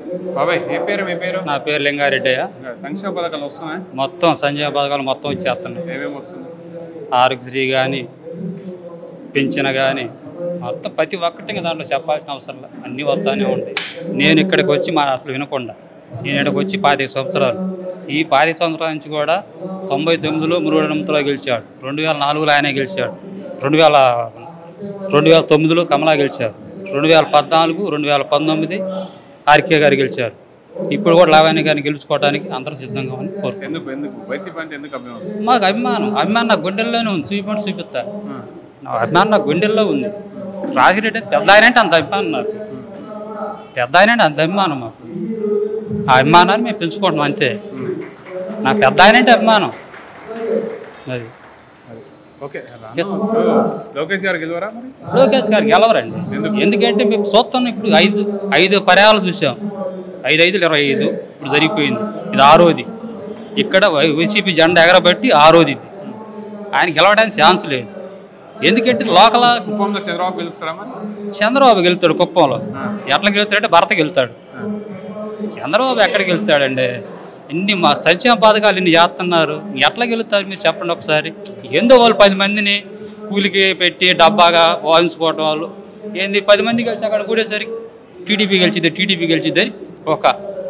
బాబాయ్ ఏ పేరు మీ పేరు నా పేరు లింగారెడ్డయ్య సంక్షేమ పథకాలు వస్తున్నాయి మొత్తం సంజయ పథకాలు మొత్తం వచ్చేస్తున్నాయి ఏమేమి వస్తుంది ఆరోగ్యశ్రీ కానీ పింఛన కానీ మొత్తం ప్రతి ఒక్కటి ఇంకా దాంట్లో చెప్పాల్సిన అవసరం లేదు అన్నీ వస్తానే ఉంటాయి నేను ఇక్కడికి వచ్చి మా అసలు వినకుండా నేను ఇక్కడికి వచ్చి పాతిక సంవత్సరాలు ఈ పాతిక సంవత్సరాల నుంచి కూడా తొంభై తొమ్మిదిలో మురుగడ నిమితలో గెలిచాడు రెండు వేల నాలుగులో ఆయనే గెలిచాడు రెండు వేల రెండు వేల తొమ్మిదిలో కమలా గెలిచారు రెండు వేల పద్నాలుగు రెండు వేల పంతొమ్మిది ఆర్కే గారు గెలిచారు ఇప్పుడు కూడా లావాణి గారిని గెలుచుకోవడానికి అందరూ సిద్ధంగా ఉంది కోరుకుంటున్నాను ఎందుకు ఎందుకు వైసీపీ అంటే ఎందుకు అభిమానం మాకు అభిమానం అభిమానం నా గుండెల్లోనే ఉంది చూపించి చూపిస్తా నా అభిమానం నా గుండెల్లో ఉంది రాజిరెడ్డి అంటే పెద్ద ఆయన అంటే అంత అభిమానం నాకు పెద్ద ఆయన అంటే అంత అభిమానం మాకు ఆ అభిమానాన్ని మేము పెంచుకుంటాం అంతే నా పెద్ద ఆయన అంటే అభిమానం అది ఓకే లోకేష్ గారు గెలవరా మరి లోకేష్ గారు గెలవరండి ఎందుకంటే మేము చూస్తాం ఇప్పుడు ఐదు ఐదు పర్యాలు చూసాం ఐదు ఐదు ఇరవై ఐదు ఇప్పుడు జరిగిపోయింది ఇది ఆరోది ఇక్కడ వై- వైసీపీ జెండా ఎగరబట్టి ఆరోది ఇది ఆయన గెలవడానికి ఛాన్స్ లేదు ఎందుకంటే లోకల్ కుప్పంలో చంద్రబాబు గెలుస్తారా మరి చంద్రబాబు గెలుతాడు కుప్పంలో ఎట్లా గెలుతాడంటే భర్త గెలుతాడు చంద్రబాబు ఎక్కడ గెలుస్తాడండి ఇన్ని మా సంక్షేమ పథకాలు ఇన్ని చేస్తున్నారు ఎట్లా గెలుస్తారు మీరు చెప్పండి ఒకసారి ఏందో వాళ్ళు పది మందిని కూలికి పెట్టి డబ్బాగా వాయించుకోవటం వాళ్ళు ఏంది పది మంది కలిసి అక్కడ కూడేసరికి టీడీపీ గెలిచిద్ది టీడీపీ గెలిచిద్ది అని ఒక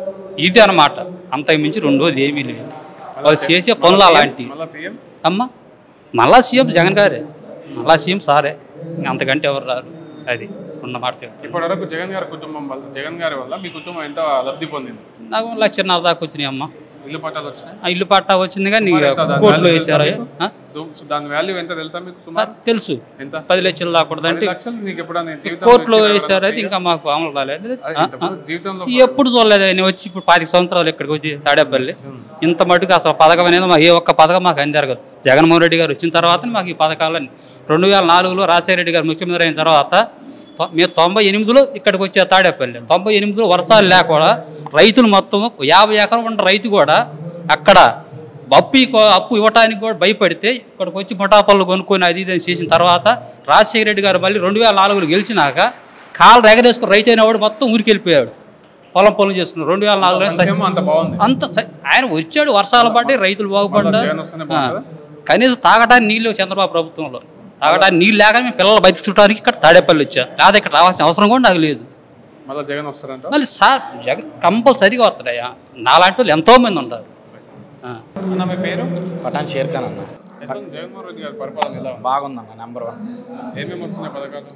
ఇది అన్నమాట అంతకు మించి రెండోది ఏమీ లేదు వాళ్ళు చేసే పనులు అలాంటివి మళ్ళా సీఎం అమ్మ మళ్ళా సీఎం జగన్ గారే మళ్ళా సీఎం సారే ఇంక అంతకంటే ఎవరు రారు అది ఉన్న మాట చెప్తాను. ఇప్పటి వరకు జగన్ గారి కుటుంబం వల్ల జగన్ గారి వల్ల మీ కుటుంబం ఎంత లబ్ధి పొందింది నాకు లక్షన్నర దాకా వచ్చినాయి అమ్మ ఇల్లు పట్టాలు వచ్చినాయి ఆ ఇల్లు పట్టా వచ్చింది కానీ సుమారు ఎంత దాని కోర్టులో value వేసారా తెలుసా మీకు? దు- దాని వాల్యూ ఎంత తెలుసా మీకు సుమారు తెలుసు ఎంత పది లక్షలు దాకూడదంటే పది లక్షలు నీకు ఎప్పుడైనా జీవితంలో కోర్టులో ఇచ్చిన వేసారు అయితే ఎవరైనా ఇంకా మాకు అమలు రాలేదు అది ఆ, ఆ. ఇంతకుముందు జీవితంలో ఎప్పుడు చూడలేదు నేను వచ్చి ఇప్పుడు పాతిక సంవత్సరాలు ఇక్కడికి వచ్చి తాడేపల్లి ఇంత మటుకు అసలు పథకం అనేది మా ఏ ఒక్క పథకం మాకు అందరగదు జగన్మోహన్ రెడ్డి గారు వచ్చిన తర్వాత మాకు ఈ పథకాలన్నీ రెండు వేల నాలుగులో రాజశేఖర రెడ్డి గారు ముఖ్యమంత్రి అయిన తర్వాత తొ- మేము తొంభై ఎనిమిదిలో ఇక్కడికి వచ్చే తాడేపల్లి తొంభై ఎనిమిదిలో వర్షాలు లేకుండా రైతులు మొత్తం యాభై ఎకరం ఉన్న రైతు కూడా అక్కడ అప్పు ఇకో- అప్పు ఇవ్వటానికి కూడా భయపడితే ఇక్కడికి వచ్చి ముఠాపళ్ళు కొనుక్కొని అది ఇది అని చేసిన తర్వాత రాజశేఖర రెడ్డి గారు మళ్ళీ రెండు వేల నాలుగులో గెలిచినాక కాళ్ళు ఎగరేసుకుని రైతు అయిన వాడు మొత్తం ఊరికి వెళ్ళిపోయాడు పొలం పనులు చేసుకున్నాడు రెండు వేల నాలుగులో సంక్షేమం అంత బాగుంది అంత స- ఆయన వచ్చాడు వర్షాలు పడి రైతులు బాగుపడ్డా జగన్ వస్తేనే ఆ. బాగుంటుందా? కనీసం తాగడానికి నీళ్ళు లేవు చంద్రబాబు ప్రభుత్వంలో తాగడానికి నీళ్ళు లేక మేము పిల్లలు బతికించడానికి ఇక్కడ తాడేపల్లి వచ్చా లేదా ఇక్కడ రావాల్సిన అవసరం కూడా నాకు లేదు మళ్ళీ జగన్ వస్తారంట మళ్ళీ సార్ జగన్ కంపల్సరీగా వస్తాడయ్యా నాలాంటి వాళ్ళు ఎంతో మంది ఉంటారు ఆ. అన్న మీ పేరు పఠాన్ షేర్ ఖాన్ అన్న ఎట్లా ఉంది జగన్మోహన్ రెడ్డి గారి పరిపాలన ఎలా ఉంది బాగుందన్న నెంబర్ వన్ ఏమేమి వస్తున్నాయి పథకాలు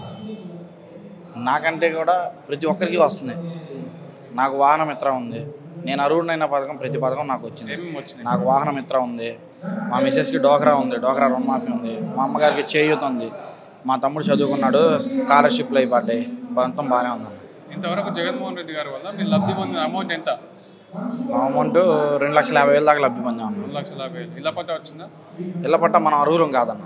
నాకంటే కూడా ప్రతి ఒక్కరికి వస్తుంది నాకు వాహన మిత్ర ఉంది నేను అరువునైన పథకం ప్రతి పథకం నాకు వచ్చింది ఏమేమి వచ్చినాయి నాకు వాహన మిత్ర ఉంది మా మిసెస్కి డోక్రా ఉంది డోక్రా రుణమాఫీ ఉంది మా అమ్మగారికి చేయూత ఉంది మా తమ్ముడు చదువుకున్నాడు స్కాలర్షిప్లు అయి పడ్డాయి మొత్తం బాగానే ఉందన్న ఇంతవరకు జగన్మోహన్ రెడ్డి గారి వల్ల మీరు లబ్ధి పొందిన అమౌంట్ ఎంత మా అమౌంట్ రెండు లక్షల యాభై వేల దాకా లబ్ధి పొందాం అన్న రెండు లక్షల యాభై వేలు ఇలా పట్ట వచ్చిందా ఇళ్ళ పట్ట మనం అరువురం కాదన్న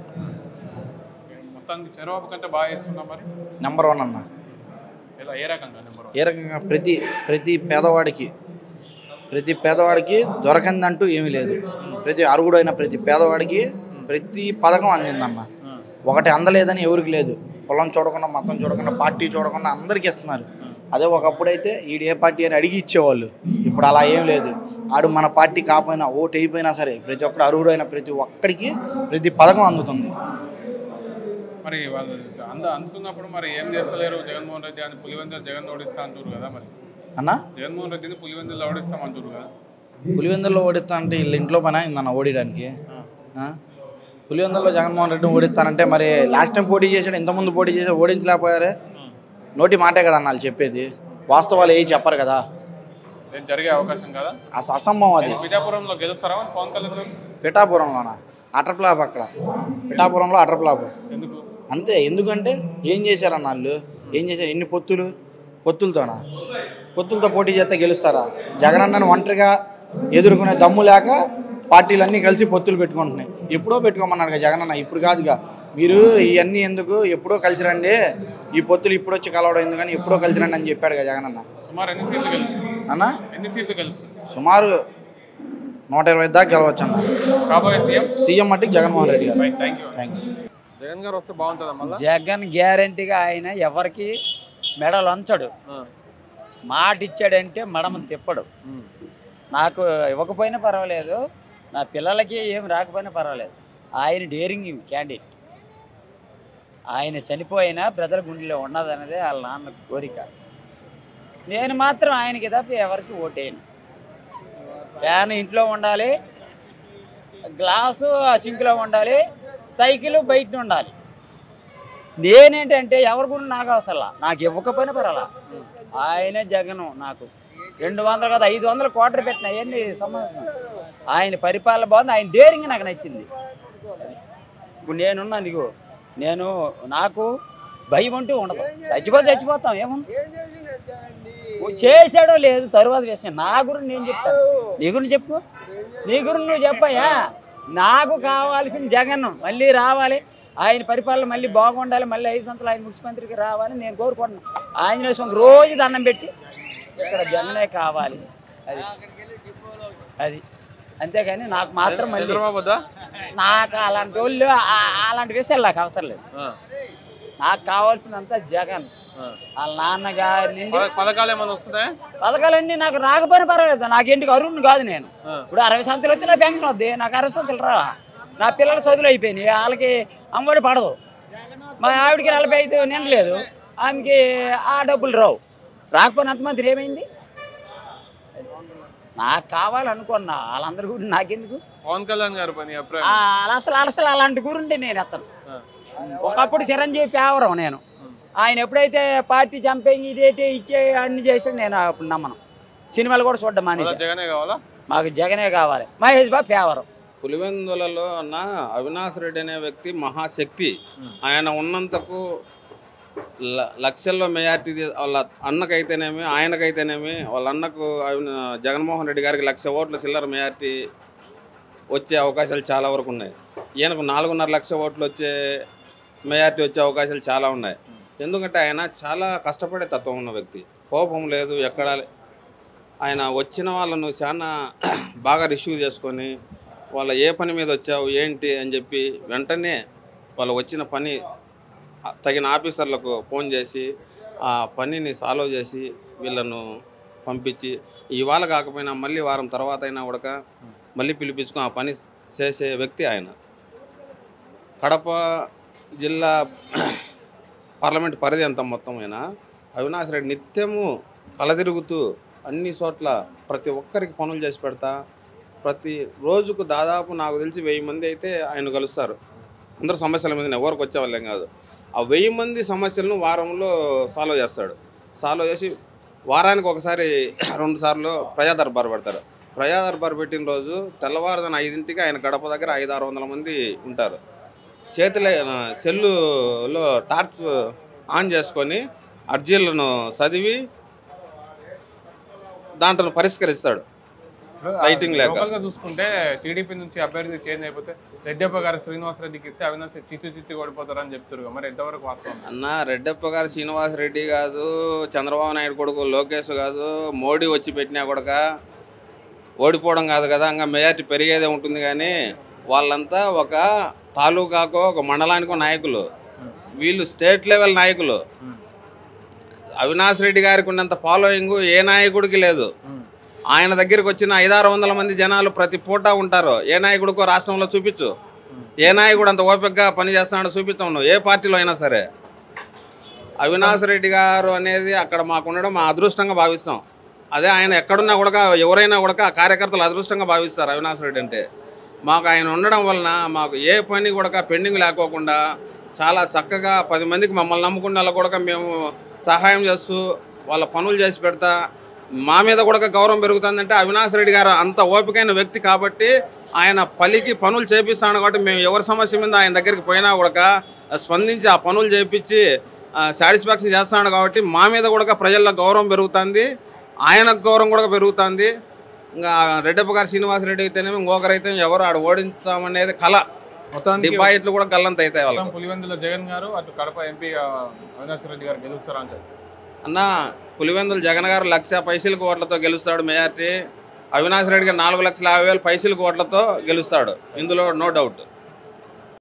మొత్తానికి చంద్రబాబు కంటే బాగా చేస్తున్నాం మరి నెంబర్ వన్ అన్న ఇలా ఏ రకంగా నెంబర్ ఏ రకంగా ప్రతి ప్రతి పేదవాడికి ప్రతి పేదవాడికి దొరకందంటూ ఏమీ లేదు ప్రతి అరుగుడైన ప్రతి పేదవాడికి ప్రతి పథకం అందిందన్న ఒకటి అందలేదని ఎవరికి లేదు కులం చూడకుండా మతం చూడకుండా పార్టీ చూడకుండా అందరికీ ఇస్తున్నారు అదే ఒకప్పుడైతే ఈడు ఏ పార్టీ అని అడిగి ఇచ్చేవాళ్ళు ఇప్పుడు అలా ఏం లేదు ఆడు మన పార్టీ కాకపోయినా ఓటు అయిపోయినా సరే ప్రతి ఒక్కడు అర్హుడైన ప్రతి ఒక్కడికి ప్రతి పథకం అందుతుంది మరి వాళ్ళు అంద అందుతున్నప్పుడు మరి ఏం చేస్తలేరు జగన్మోహన్ రెడ్డి అని పులివెందులు జగన్ ఓడిస్తా అంటారు కదా మరి అన్న జగన్మోహన్ రెడ్డిని పులివెందులు ఓడిస్తాం అంటారు కదా పులివెందుల్లో ఓడిస్తా అంటే వీళ్ళ ఇంట్లో పని అయిందన్న ఓడియడానికి ఆ? పులివెందుల్లో జగన్మోహన్ రెడ్డిని ఓడిస్తానంటే మరి లాస్ట్ టైం పోటీ చేశాడు ఇంతకుముందు పోటీ చేసి ఓడించలేకపోయారే నోటి మాటే కదా అన్న వాళ్ళు చెప్పేది వాస్తవాలు ఏ చెప్పరు కదా ఏం జరిగే అవకాశం కదా అస అసంభవం అది పిఠాపురంలో గెలుస్తారా మరి పవన్ కళ్యాణ్ గారు? పిఠాపురంలోన అటర్ ఫ్లాప్ అక్కడ పిఠాపురంలో అటర్ ఫ్లాప్ ఎందుకు అంతే ఎందుకంటే ఏం చేశారన్న వాళ్ళు ఏం చేశారు ఎన్ని పొత్తులు పొత్తులతోనా పొత్తులతో పోటీ చేస్తే గెలుస్తారా జగనన్నను ఒంటరిగా ఎదుర్కొనే దమ్ము లేక పార్టీలన్నీ కలిసి పొత్తులు పెట్టుకుంటున్నాయి ఎప్పుడో పెట్టుకోమన్నాడు కదా జగనన్న ఇప్పుడు కాదుగా మీరు ఇవన్నీ ఎందుకు ఎప్పుడో కలిసి రండి ఈ పొత్తులు ఇప్పుడు వచ్చి కలవడం ఎందుకని ఎప్పుడో కలిసి రండి అని చెప్పాడు కదా జగనన్న సుమారు ఎన్ని సీట్లు గెలుస్తారు అన్న ఎన్ని సీట్లు గెలుస్తారు సుమారు నూట ఇరవై దాకా గెలవచ్చు అన్న కాబోయే సీఎం సీఎం మట్టికి Jaganmohan Reddy garu thank you thank you Jagan garu వస్తే బాగుంటుందా మళ్ళీ జగన్ గ్యారంటీగా ఆయన ఎవరికి మెడలు అంచడు మాట ఇచ్చాడంటే మడమ తిప్పడు నాకు ఇవ్వకపోయినా పర్వాలేదు నా పిల్లలకి ఏం రాకపోయినా పర్వాలేదు ఆయన డేరింగ్ క్యాండిడేట్ ఆయన చనిపోయినా ప్రజల గుండెలో ఉన్నదన్నదే వాళ్ళ నాన్న కోరిక నేను మాత్రం ఆయనకి తప్ప ఎవరికి ఓటేయను ఫ్యాన్ ఇంట్లో ఉండాలి గ్లాసు ఆ సింక్లో ఉండాలి సైకిల్ బయట ఉండాలి నేనేంటంటే ఎవరి గురించి నాకు అవసరం నాకు ఇవ్వకపోయినా పర్వాలా ఆయనే జగను నాకు రెండు వందలు కదా ఐదు వందలు కోటర్ పెట్టిన అవన్నీ సమాధానం ఆయన పరిపాలన బాగుంది ఆయన డేరింగ్ నాకు నచ్చింది ఇప్పుడు నేనున్నా నీకు నేను నాకు భయం అంటూ ఉండదు చచ్చిపోతే చచ్చిపోతాం ఏముంది ఓ చేశాడో లేదు తరువాత విషయం నా గురించి నేను చెప్తాను నీ గురించి చెప్పు నీ గురించి నువ్వు చెప్పయ్యా నాకు కావాల్సిన జగన్ మళ్ళీ రావాలి ఆయన పరిపాలన మళ్ళీ బాగుండాలి మళ్ళీ ఐదు సంవత్సరాలు ఆయన ముఖ్యమంత్రికి రావాలి నేను కోరుకుంటున్నాను ఆంజనేయ స్వామికి రోజు దండం పెట్టి ఇక్కడ జగనే కావాలి అది అది అంతేగాని నాకు మాత్రం మళ్ళీ చంద్రబాబు వద్దా నాకు అలాంటి వాళ్ళు ఆ- అలాంటి విషయాలు నాకు అవసరం లేదు ఆ, నాకు కావాల్సినంత జగన్ ఆ. వాళ్ళ నాన్నగారి నుండి పథ- పథకాలు ఏమైనా వస్తున్నాయా పథకాలన్నీ నాకు రాకపోయినా పర్వాలేదు నాకు ఇంటికి అరుణ్ కాదు నేను ఇప్పుడు అరవై సంవత్సరాలు వస్తే నా పెన్షన్ వద్ది నాకు అరవై సంవత్సరాలు రా నా పిల్లల చదువులు అయిపోయినాయి వాళ్ళకి అమ్మఒడి పడదు మా ఆవిడకి నలభై ఐదు నిండలేదు ఆమెకి ఆ డబ్బులు రావు రాకపోయిన అంతమంది ఏమైంది నాకు కావాలనుకున్నా వాళ్ళందరి గురించి నాకెందుకు పవన్ కళ్యాణ్ గారు పని అభిప్రాయం ఆ, అసలు అసలు అలాంటి గురుండి నేను ఎత్తను ఆ. ఒకప్పుడు చిరంజీవి పేవరం నేను ఆయన ఎప్పుడైతే పార్టీ చంపేయి ఇదేంటి ఇచ్చే అన్ని చేసాడు నేను అప్పుడు నమ్మను సినిమాలు కూడా చూడడం మళ్ళా మానేసి జగనే కావాలా మాకు జగనే కావాలి మహేష్ బాబు ఫేవరం పులివెందులలో ఉన్న అవినాష్ రెడ్డి అనే వ్యక్తి మహాశక్తి ఆయన ఉన్నంతకు ల- లక్షల్లో మెజార్టీ తీ- వాళ్ళ అన్నకైతేనేమి ఆయనకైతేనేమి వాళ్ళ అన్నకు అవిన- జగన్మోహన్ రెడ్డి గారికి లక్ష ఓట్ల చిల్లర మెజార్టీ వచ్చే అవకాశాలు చాలా వరకు ఉన్నాయి ఈయనకు నాలుగున్నర లక్ష ఓట్లు వచ్చే మెజార్టీ వచ్చే అవకాశాలు చాలా ఉన్నాయి ఎందుకంటే ఆయన చాలా కష్టపడే తత్వం ఉన్న వ్యక్తి కోపం లేదు ఎక్కడ ఆయన వచ్చిన వాళ్ళను చాలా బాగా రిసీవ్ చేసుకొని వాళ్ళ ఏ పని మీద వచ్చావు ఏంటి అని చెప్పి వెంటనే వాళ్ళు వచ్చిన పని ఆ, తగిన ఆఫీసర్లకు ఫోన్ చేసి ఆ పనిని సాల్వ్ చేసి వీళ్ళను పంపించి ఇవాళ కాకపోయినా మళ్ళీ వారం తర్వాత అయినా కూడా మళ్ళీ పిలిపించుకొని ఆ పని చేసే వ్యక్తి ఆయన కడప జిల్లా పార్లమెంట్ పరిధి ఎంత మొత్తం అయినా అవినాష్ రెడ్డి నిత్యము కలదిరుగుతూ అన్ని చోట్ల ప్రతి ఒక్కరికి పనులు చేసి పెడతా ప్రతి రోజుకు దాదాపు నాకు తెలిసి వెయ్యి మంది అయితే ఆయన కలుస్తారు అందరూ సమస్యల మీద ఎవరికి వచ్చే వాళ్ళేం కాదు ఆ వెయ్యి మంది సమస్యలను వారంలో సాల్వ్ చేస్తాడు సాల్వ్ చేసి వారానికి ఒకసారి రెండు సార్లు ప్రజా దర్బార్ పెడతారు ప్రజా దర్బార్ పెట్టిన రోజు తెల్లవారుదన ఐదింటికి ఆయన గడప దగ్గర ఐదు ఆరు వందల మంది ఉంటారు చేతిలో సెల్లులో టార్చ్ ఆన్ చేసుకొని అర్జీలను చదివి దాంట్లో పరిష్కరిస్తాడు లైటింగ్ లేక. లోకల్ గా చూసుకుంటే టీడీపీ నుంచి అభ్యర్థి చేంజ్ అయిపోతే రెడ్డప్ప గారు శ్రీనివాస్ రెడ్డికి ఇస్తే అవినాష్ చిత్తు చిత్తు ఓడిపోతారని చెప్తారు కదా. మరి ఎంతవరకు వాస్తవం అన్న రెడ్డప్ప గారు శ్రీనివాస్ రెడ్డి కాదు చంద్రబాబు నాయుడు కొడుకు లోకేష్ కాదు మోడీ వచ్చి పెట్టినా కొడక ఓడిపోవడం కాదు కదా ఇంకా మెజార్టీ పెరిగేదే ఉంటుంది కానీ వాళ్ళంతా ఒక తాలూకాకో ఒక మండలానికో నాయకులు వీళ్ళు స్టేట్ లెవెల్ నాయకులు అవినాష్ రెడ్డి గారికి ఉన్నంత ఫాలోయింగ్ ఏ నాయకుడికి లేదు ఆయన దగ్గరికి వచ్చిన ఐదారు వందల మంది జనాలు ప్రతి పూట ఉంటారు ఏ నాయకుడికో రాష్ట్రంలో చూపించు ఏ నాయకుడు అంత ఓపికగా పని చేస్తున్నాడో చూపించం నువ్వు ఏ పార్టీలో అయినా సరే అవినాష్ రెడ్డి గారు అనేది అక్కడ మాకు ఉండడం మా అదృష్టంగా భావిస్తాం అదే ఆయన ఎక్కడున్నా కూడా ఎవరైనా కూడా ఆ కార్యకర్తలు అదృష్టంగా భావిస్తారు అవినాష్ రెడ్డి అంటే మాకు ఆయన ఉండడం వలన మాకు ఏ పని కూడా పెండింగ్ లేకోకుండా చాలా చక్కగా పది మందికి మమ్మల్ని నమ్ముకున్న వాళ్ళకు కూడా మేము సహాయం చేస్తూ వాళ్ళ పనులు చేసి పెడతా మా మీద కూడా గౌరవం పెరుగుతుందంటే అవినాష్ రెడ్డి గారు అంత ఓపికైన వ్యక్తి కాబట్టి ఆయన పలికి పనులు చేపిస్తాడు కాబట్టి మేము ఎవరి సమస్య మీద ఆయన దగ్గరికి పోయినా కూడా స్పందించి ఆ పనులు చేపించి సాటిస్ఫాక్షన్ చేస్తున్నాడు కాబట్టి మా మీద కూడా ప్రజల్లో గౌరవం పెరుగుతుంది ఆయనకు గౌరవం కూడా పెరుగుతుంది ఇంకా రెడ్డప్ప గారు శ్రీనివాస్ రెడ్డి అయితేనేమి ఇంకొకరైతే ఎవరు ఆడ ఓడించామనేది కళ మొత్తానికి డిపాజిట్లు కూడా గల్లంత అవుతాయి మొత్తం వాళ్ళకి పులివెందుల జగన్ గారు అటు కడప ఎంపీ అవినాష్ రెడ్డి గారు గెలుస్తారా అంటే అన్న పులివెందులు జగన్ గారు లక్ష పైసలకు ఓట్లతో గెలుస్తాడు మెజార్టీ అవినాష్ రెడ్డి గారు నాలుగు లక్షల యాభై వేల పైసలకు ఓట్లతో గెలుస్తాడు ఇందులో నో డౌట్